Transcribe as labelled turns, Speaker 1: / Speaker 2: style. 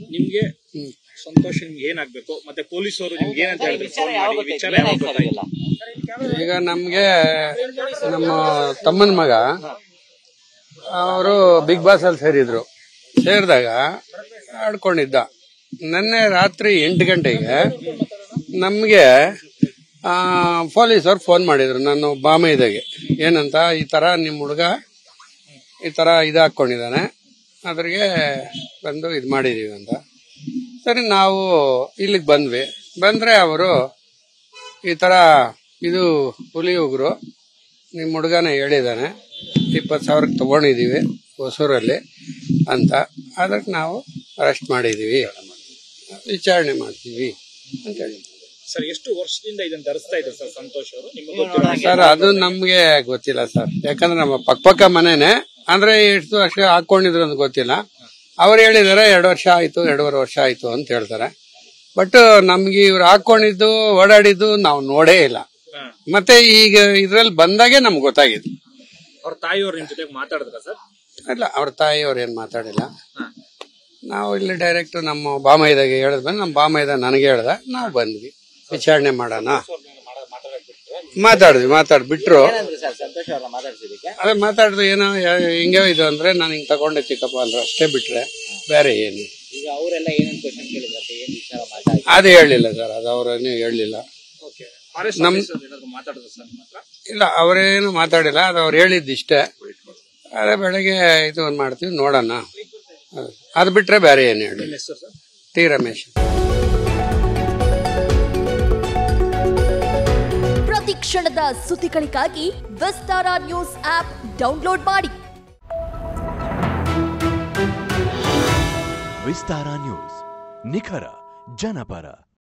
Speaker 1: ನಿಮ್ಗೆ ಸಂತೋಷ ನಿಮ್ಗೆ ಏನಾಗ್ಬೇಕು ಮತ್ತೆ ಪೊಲೀಸರು ನಿಮ್ಗೆ ಏನಂತ ಹೇಳಿದ್ರು
Speaker 2: ವಿಚಾರ
Speaker 1: ಫೋನ್
Speaker 2: ಯಾವಾಗ
Speaker 1: ಮಾಡಿ ವಿಚಾರ
Speaker 2: ಗೊತ್ತಾಯ್ತು?
Speaker 1: ಯಾವಾಗ
Speaker 2: ಏನಾಯ್ತು
Speaker 1: ಗೊತ್ತಾಯ್ತು
Speaker 2: ಅವಾಗೆಲ್ಲ?
Speaker 3: ಈಗ ನಮ್ಗೆ ನಮ್ಮ ತಮ್ಮನ ಮಗ ಅವರು ಬಿಗ್ ಬಾಸ್ ಅಲ್ಲಿ ಸೇರಿದ್ರು ಸೇರಿದಾಗ ಆಡ್ಕೊಂಡಿದ್ದ ನಿನ್ನೆ ರಾತ್ರಿ ಎಂಟು ಗಂಟೆಗೆ ನಮಗೆ ಪೊಲೀಸರು ಫೋನ್ ಮಾಡಿದ್ರು ನಾನು ಬಾಮೈದಾಗೆ ಏನಂತ ಈ ತರ ನಿಮ್ಮ ಹುಡುಗ ಈ ತರ ಇದು ಹಾಕೊಂಡಿದ್ದಾನೆ ಅದ್ರಿಗೆ ಬಂದು ಇದು ಮಾಡಿದೀವಿ ಅಂತ ಸರಿ ನಾವು ಇಲ್ಲಿಗೆ ಬಂದ್ವಿ ಬಂದ್ರೆ ಅವರು ಈ ತರ ಇದು ಹುಲಿ ಉಗ್ರು ನಿಮ್ಮ ಹುಡುಗನ ಹೇಳಿದಾನೆ ಇಪ್ಪತ್ತು ಸಾವಿರಕ್ಕೆ ತಗೊಂಡಿದೀವಿ ಹೊಸೂರಲ್ಲಿ ಅಂತ ಅದಕ್ಕೆ ನಾವು ಅರೆಸ್ಟ್ ಮಾಡಿದೀವಿ ವಿಚಾರಣೆ ಮಾಡ್ತೀವಿ ಅಂತ ಹೇಳಿ
Speaker 1: ಸರ್ ಎಷ್ಟು ವರ್ಷದಿಂದ ಇದನ್ನ ಧರಿಸ್ತಾ ಇದ್ದಾರೆ ಸರ್ ಸಂತೋಷ್ ಅವರು ನಿಮ್ಗೆ ಗೊತ್ತಿರೋ
Speaker 3: ಸರ್ ಅದು ನಮ್ಗೆ ಗೊತ್ತಿಲ್ಲ ಸರ್ ಯಾಕಂದ್ರೆ ನಮ್ಮ ಪಕ್ಕಪಕ್ಕ ಮನೆನೆ ಅಂದ್ರೆ ಎಷ್ಟು ವರ್ಷ ಹಾಕೊಂಡಿದ್ರು ಅಂತ ಗೊತ್ತಿಲ್ಲ ಅವ್ರು ಹೇಳಿದಾರೆ ಎರಡು ವರ್ಷ ಆಯ್ತು ಎರಡೂವರೆ ವರ್ಷ ಆಯ್ತು ಅಂತ ಹೇಳ್ತಾರೆ ಬಟ್ ನಮ್ಗೆ ಇವ್ರು ಹಾಕೊಂಡಿದ್ದು ಓಡಾಡಿದ್ದು ನಾವು ನೋಡೇ ಇಲ್ಲ
Speaker 1: ಹಾ.
Speaker 3: ಮತ್ತೆ ಈಗ ಇದ್ರಲ್ಲಿ ಬಂದಾಗೆ ನಮ್ಗೆ ಗೊತ್ತಾಗಿದೆ
Speaker 1: ಅವ್ರ ತಾಯಿಯವ್ರು ನಿಮ್ ಜೊತೆ ಮಾತಾಡಿದ್ರ ಸರ್
Speaker 3: ಇಲ್ಲ ಅವ್ರ ತಾಯಿಯವ್ರು ಏನ್ ಮಾತಾಡಿಲ್ಲ ನಾವು ಇಲ್ಲಿ ಡೈರೆಕ್ಟ್ ನಮ್ಮ ಬಾಮೈದಾಗೆ ಹೇಳಿದ್ ಬಂದು ನಮ್ಮ ಬಾಮೈದ ನನಗೆ ಹೇಳ್ದ ನಾವು ಬಂದ್ವಿ ವಿಚಾರಣೆ ಮಾಡೋಣ ಮಾತಾಡಿದ್ವಿ ಮಾತಾಡ್ಬಿಟ್ರು
Speaker 2: ಏನಂದ್ರು ಸರ್ ಸಂತೋಷ್ ಅವ್ರನ್ನ ಮಾತಾಡ್ಸಿದಕ್ಕೆ
Speaker 3: ಅದೇ ಮಾತಾಡಿದ್ರು ಏನೋ ಯಾ- ಹಿಂಗೆ ಇದು ಅಂದ್ರೆ ನಾನು ಹಿಂಗ್ ತಗೊಂಡೆ ಚಿಕ್ಕಪ್ಪ ಅಂದ್ರೆ ಅಷ್ಟೇ ಬಿಟ್ರೆ ಬೇರೆ ಏನು
Speaker 2: ಈಗ ಅವರೆಲ್ಲ ಏನೇನ್ ಕ್ವಶನ್ ಕೇಳಿದ್ರಂತೆ ಏನ್ ವಿಚಾರ ಮಾತಾಡಿ
Speaker 3: ಅದು ಹೇಳಲಿಲ್ಲ ಸರ್ ಅದು ಅವ್ರೇನು ಹೇಳಲಿಲ್ಲ
Speaker 1: ಓಕೆ ಫಾರೆಸ್ಟ್
Speaker 3: ನಮ್-
Speaker 1: ಆಫೀಸರ್ ಏನಾದ್ರು ಮಾತಾಡಿದ್ರು ಸರ್ ನಿಮ್ಮ ಹತ್ರ
Speaker 3: ಇಲ್ಲ ಅವರೇನು ಮಾತಾಡಿಲ್ಲ ಅದು ಅವ್ರು ಹೇಳಿದ್ದಿಷ್ಟೇ ಅದೇ ಬೆಳಗ್ಗೆ ಇದು ಒಂದ್ ಮಾಡ್ತೀವಿ ನೋಡೋಣ ಅದು. ಅದು ಬಿಟ್ರೆ ಬೇರೆ ಏನು ಹೇಳಿ
Speaker 1: ನಿಮ್ಮ ಹೆಸರು ಸರ್
Speaker 3: ಟಿ ರಮೇಶ್
Speaker 4: ಪ್ರತಿ ಕ್ಷಣದ ಸುದ್ದಿಗಳಿಗಾಗಿ ವಿಸ್ತಾರ ನ್ಯೂಸ್ ಆಪ್ ಡೌನ್ಲೋಡ್ ಮಾಡಿ
Speaker 5: ವಿಸ್ತಾರ ನ್ಯೂಸ್ ನಿಖರ ಜನಪರ